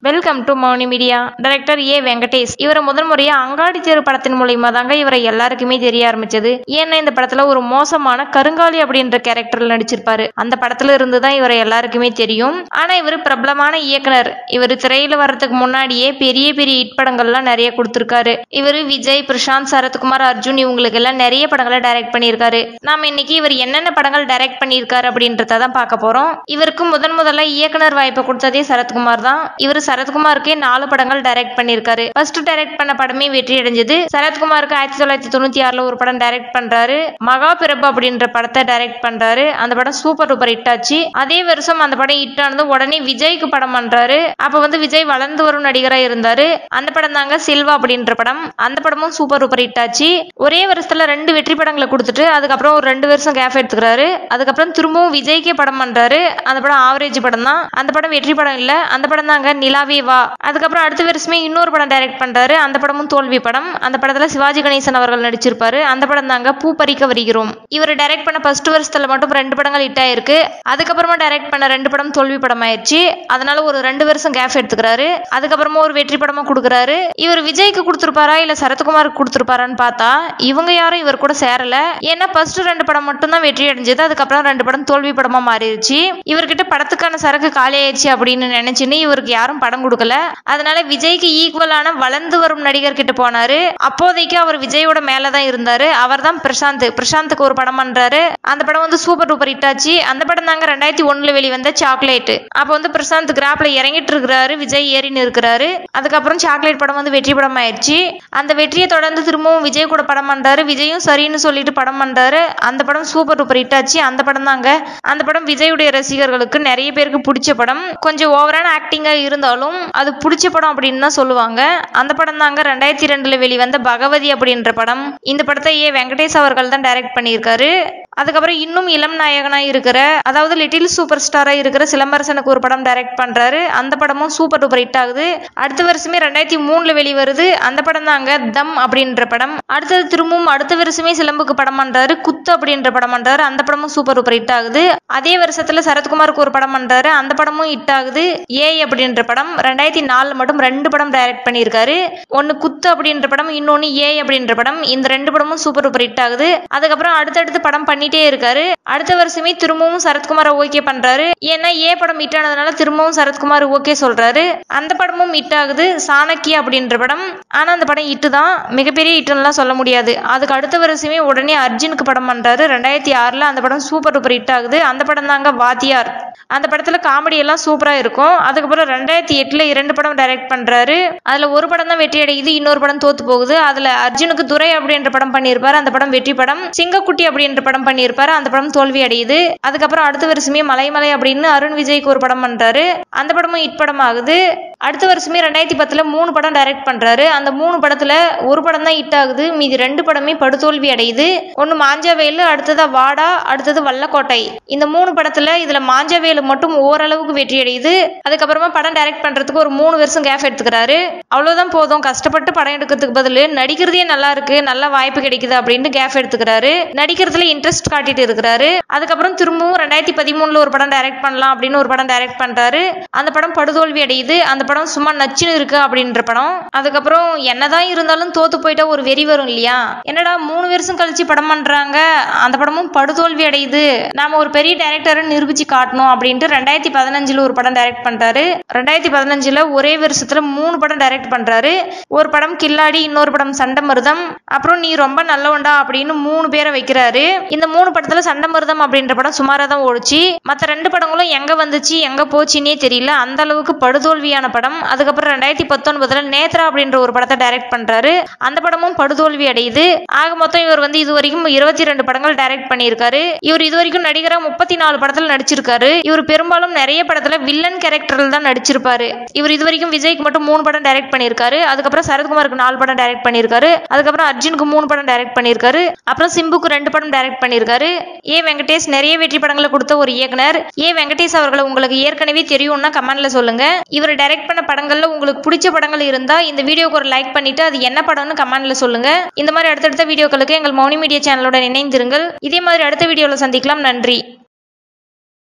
welcome to Mouni media director A Venkatesh இவரை முதல் முறையா அங்காடி தெரு படத்தின் மூலியமா தாங்க இவரை எல்லாருக்குமே தெரிய ஆரம்பிச்சது ஏன்னா இந்த படத்துல ஒரு மோசமான கருங்காலி அப்படின்ற கேரக்டர்ல நடிச்சிருப்பாரு அந்த படத்துல இருந்து தான் இவரை எல்லாருக்குமே தெரியும் ஆனா இவர் பிரபலமான இயக்குனர் இவர் திரையில வர்றதுக்கு முன்னாடியே பெரிய பெரிய ஹிட் படங்கள்லாம் நிறைய கொடுத்திருக்காரு இவர் விஜய் பிரசாந்த் சரத்குமார் அர்ஜுன் இவங்களுக்கு எல்லாம் நிறைய படங்களை டைரக்ட் பண்ணியிருக்காரு நாம இன்னைக்கு இவர் என்னென்ன படங்கள் டைரக்ட் பண்ணியிருக்காரு அப்படின்றத தான் பார்க்க போறோம் இவருக்கு முதன் முதல்ல இயக்குனர் வாய்ப்பை கொடுத்ததே சரத்குமார் தான் இவர் சரத்குமாருக்கே நாலு படங்கள் டைரக்ட் பண்ணியிருக்காரு ஃபர்ஸ்ட் டைரக்ட் பண்ண படமே வெற்றி அடைஞ்சது சரத்குமாருக்கு ஆயிரத்தி தொள்ளாயிரத்தி தொண்ணூத்தி ஆறுல ஒரு படம் டைரக்ட் பண்றாரு மகா பிறப்பு அப்படின்ற படத்தை டைரக்ட் பண்றாரு அந்த படம் சூப்பர் டூப்பர் ஹிட் ஆச்சு அதே வருஷம் அந்த படம் ஹிட் ஆனது உடனே விஜய்க்கு படம் பண்றாரு அப்ப வந்து விஜய் வளர்ந்து வரும் நடிகரா இருந்தாரு அந்த படம் தாங்க சில்வா அப்படின்ற படம் அந்த படமும் சூப்பர் டூப்பர் ஹிட் ஆச்சு ஒரே வருஷத்துல ரெண்டு வெற்றி படங்களை கொடுத்துட்டு அதுக்கப்புறம் ஒரு ரெண்டு வருஷம் கேப் எடுத்துக்கிறாரு அதுக்கப்புறம் திரும்பவும் விஜய்க்கே படம் பண்றாரு அந்த படம் ஆவரேஜ் படம் தான் அந்த படம் வெற்றி படம் இல்ல அந்த படம் தாங்க நிலாவே வா அதுக்கப்புறம் அடுத்த வருஷமே இன்னொரு படம் டைரக்ட் பண்றாரு அந்த படமும் தோல்வி படம் அந்த படத்துல சிவாஜி கணேசன் அவர்கள் நடிச்சிருப்பாரு அந்த படம் தாங்க பூ பறிக்க வருகிறோம் இவர் டைரக்ட் பண்ண ஃபர்ஸ்ட் வருஷத்துல மட்டும் ரெண்டு படங்கள் ஹிட் ஆயிருக்கு அதுக்கப்புறமா டைரக்ட் பண்ண ரெண்டு படம் தோல்வி படம் ஆயிடுச்சு அதனால ஒரு ரெண்டு வருஷம் கேப் எடுத்துக்கிறாரு அதுக்கப்புறமா ஒரு வெற்றி படமா கொடுக்குறாரு இவர் விஜய்க்கு கொடுத்துருப்பாரா இல்ல சரத்குமாருக்கு கொடுத்துருப்பாரான்னு பார்த்தா இவங்க யாரும் இவர் கூட சேரல ஏன்னா ஃபர்ஸ்ட் ரெண்டு படம் மட்டும் தான் வெற்றி அடைஞ்சது அதுக்கப்புறம் ரெண்டு படம் தோல்வி படமா மாறிடுச்சு இவர்கிட்ட படத்துக்கான சரக்கு காலி ஆயிடுச்சு அப்படின்னு நினைச்சுன்னு இவருக்கு யாரும் படம் கொடுக்கல அதனால விஜய்க்கு ஈக்குவலான வளர்ந்து வரும் நடிகர் கிட்ட போனாரு அப்போதைக்கு அவர் விஜயோட மேலதான் இருந்தாரு அவர் தான் பிரசாந்த் பிரசாந்துக்கு ஒரு படம் பண்றாரு அந்த படம் வந்து சூப்பர் டூப்பர் ஹிட் ஆச்சு அந்த படம் தாங்க ரெண்டாயிரத்தி ஒண்ணுல வெளிவந்த சாக்லேட் அப்ப வந்து பிரசாந்த் கிராப்ல இறங்கிட்டு இருக்கிறாரு விஜய் ஏறின்னு இருக்கிறாரு அதுக்கப்புறம் சாக்லேட் படம் வந்து வெற்றி படம் ஆயிடுச்சு அந்த வெற்றியை தொடர்ந்து திரும்பவும் விஜய் கூட படம் பண்றாரு விஜயும் சரின்னு சொல்லிட்டு படம் பண்றாரு அந்த படம் சூப்பர் டூப்பர் ஹிட் ஆச்சு அந்த படம் தாங்க அந்த படம் விஜயுடைய ரசிகர்களுக்கு நிறைய பேருக்கு பிடிச்ச படம் கொஞ்சம் ஓவரான ஆக்டிங்கா இருந்தாலும் அது பிடிச்ச படம் அப்படின்னு தான் சொல்லுவாங்க அந்த படம் தாங்க ரெண்டாயிரத்தி ரெண்டுல வெளிவந்த பகவதி அப்படின்ற படம் இந்த படத்தை ஏ வெங்கடேஷ் அவர்கள் தான் டைரக்ட் பண்ணியிருக்காரு அதுக்கப்புறம் இன்னும் இளம் நாயகனா இருக்கிற அதாவது லிட்டில் சூப்பர் ஸ்டாரா இருக்கிற சிலம்பரசனுக்கு ஒரு படம் டைரக்ட் பண்றாரு அந்த படமும் சூப்பர் டூப்பர் ஹிட் ஆகுது அடுத்த வருஷமே ரெண்டாயிரத்தி மூணுல வெளிவருது அந்த படம் தாங்க தம் அப்படின்ற படம் அடுத்தது திரும்பவும் அடுத்த வருஷமே சிலம்புக்கு படம் பண்றாரு குத்து அப்படின்ற படம் பண்றாரு அந்த படமும் சூப்பர் டூப்பர் ஹிட் ஆகுது அதே வருஷத்துல சரத்குமாருக்கு ஒரு படம் பண்றாரு அந்த படமும் ஹிட் ஆகுது ஏய் அப்படின்ற படம் ரெண்டாயிரத்தி நாலுல மட்டும் ரெண்டு படம் டைரக்ட் பண்ணியிருக்காரு ஒன்னு குத்து அப்படின்ற படம் இன்னொன்னு ஏய் அப்படின்ற படம் இந்த ரெண்டு படமும் சூப்பர் டூப்பர் ஹிட் ஆகுது அதுக்கப்புறம் அடுத்தடுத்து படம் பண்ணிட்டே இருக்காரு அடுத்த வருஷமே திரும்பவும் சரத்குமாரை ஓகே பண்றாரு ஏன்னா ஏ படம் ஹிட் ஆனதுனால திரும்பவும் சரத்குமார் ஓகே சொல்றாரு அந்த படமும் ஹிட் ஆகுது சாணக்கியா அப்படின்ற படம் ஆனா அந்த படம் ஹிட் தான் மிகப்பெரிய ஹிட்லாம் சொல்ல முடியாது அதுக்கு அடுத்த வருஷமே உடனே அர்ஜுனுக்கு படம் பண்றாரு ரெண்டாயிரத்தி ஆறுல அந்த படம் சூப்பர் டூப்பர் ஹிட் ஆகுது அந்த படம் தாங்க வாத்தியார் அந்த படத்துல காமெடி எல்லாம் சூப்பரா இருக்கும் அதுக்கப்புறம் ரெண்டாயிரத்தி எட்டுல இரண்டு படம் டைரக்ட் பண்றாரு அதுல ஒரு படம் தான் வெற்றி அடையுது இன்னொரு படம் தோத்து போகுது அதுல அர்ஜுனுக்கு துரை அப்படின்ற படம் பண்ணியிருப்பாரு அந்த படம் வெற்றி படம் சிங்கக்குட்டி அப்படின்ற படம் பண்ணியிருப்பாரு அந்த படம் தோல்வி அடையுது அதுக்கப்புறம் அடுத்த வருஷமே மலைமலை அப்படின்னு அருண் விஜய்க்கு ஒரு படம் பண்றாரு அந்த படமும் ஹிட் படம் ஆகுது அடுத்த வருஷமே ரெண்டாயிரத்தி பத்துல மூணு படம் டைரக்ட் பண்றாரு அந்த மூணு படத்துல ஒரு படம் தான் ஹிட் ஆகுது மீதி ரெண்டு படமே படுதோல்வி அடையுது ஒன்னு மாஞ்சாவேலு அடுத்ததா வாடா அடுத்தது வல்லக்கோட்டை இந்த மூணு படத்துல இதுல மாஞ்சாவேலு மட்டும் ஓரளவுக்கு வெற்றி அடையுது அதுக்கப்புறமா படம் டைரக்ட் பண்றதுக்கு ஒரு மூணு வருஷம் கேப் எடுத்துக்கிறாரு அவ்வளவுதான் போதும் கஷ்டப்பட்டு படம் எடுக்கிறதுக்கு பதில் நடிக்கிறதே நல்லா இருக்கு நல்ல வாய்ப்பு கிடைக்குது அப்படின்ட்டு கேப் எடுத்துக்கிறாரு நடிக்கிறதுல இன்ட்ரெஸ்ட் காட்டிட்டு இருக்கிறாரு அதுக்கப்புறம் திரும்பவும் ரெண்டாயிரத்தி பதிமூணுல ஒரு படம் டைரக்ட் பண்ணலாம் அப்படின்னு ஒரு படம் டைரக்ட் பண்றாரு அந்த படம் படுதோல்வி அடையுது அந்த படம் சும்மா நச்சுன்னு இருக்கு அப்படின்ற படம் அதுக்கப்புறம் என்னதான் இருந்தாலும் தோத்து போயிட்டா ஒரு வெறி வரும் இல்லையா என்னடா மூணு வருஷம் கழிச்சு படம் பண்றாங்க அந்த படமும் படுதோல்வி அடையுது நாம ஒரு பெரிய டைரக்டரை நிரூபிச்சு காட்டணும் அப்படின்ட்டு ரெண்டாயிரத்தி பதினஞ்சுல ஒரு படம் டைரக்ட் பண்றாரு ரெண்டாயிரத்தி பதினஞ்சுல ஒரே வருஷத்துல மூணு படம் டைரக்ட் பண்றாரு ஒரு படம் கில்லாடி இன்னொரு படம் சண்டமருதம் அப்புறம் நீ ரொம்ப நல்லவன்டா அப்படின்னு மூணு பேரை வைக்கிறாரு இந்த மூணு படத்துல சண்டமருதம் அப்படின்ற படம் சுமாரா தான் ஓடுச்சு மத்த ரெண்டு படங்களும் எங்க வந்துச்சு எங்க போச்சுன்னே தெரியல அந்த அளவுக்கு படுதோல்வியான படம் அதுக்கப்புறம் ரெண்டாயிரத்தி பத்தொன்பதுல நேத்ரா அப்படின்ற ஒரு படத்தை டைரக்ட் பண்றாரு அந்த படமும் படுதோல்வி அடையுது ஆக மொத்தம் இவர் வந்து இது வரைக்கும் இருபத்தி ரெண்டு படங்கள் டைரக்ட் பண்ணியிருக்காரு இவர் இது வரைக்கும் நடிகரா முப்பத்தி நாலு படத்துல நடிச்சிருக்காரு இவர் பெரும்பாலும் நிறைய படத்துல வில்லன் கேரக்டர்ல தான் நடிச்சிருப்பாரு இவர் இது வரைக்கும் விஜய்க்கு மட்டும் மூணு படம் டைரக்ட் பண்ணியிருக்காரு அதுக்கப்புறம் சரத்குமாருக்கு நாலு படம் டைரக்ட் பண்ணியிருக்காரு அதுக்கப்புறம் அர்ஜுனுக்கு மூணு படம் டைரக்ட் பண்ணியிருக்காரு அப்புறம் சிம்புக்கு ரெண்டு படம் டைரக்ட் பண்ணியிருக்காரு ஏ வெங்கடேஷ் நிறைய வெற்றி படங்களை கொடுத்த ஒரு இயக்குனர் ஏ வெங்கடேஷ் அவர்களை உங்களுக்கு ஏற்கனவே தெரியும்னா கமெண்ட்ல சொல்லுங்க இவர் டைரக்ட் பண்ண படங்கள்ல உங்களுக்கு பிடிச்ச படங்கள் இருந்தா இந்த வீடியோக்கு ஒரு லைக் பண்ணிட்டு அது என்ன படம்னு கமெண்ட்ல சொல்லுங்க இந்த மாதிரி அடுத்தடுத்த வீடியோக்களுக்கு எங்கள் மௌனி மீடியா சேனலுடன் இணைந்திருங்கள் இதே மாதிரி அடுத்த வீடியோல சந்திக்கலாம் நன்றி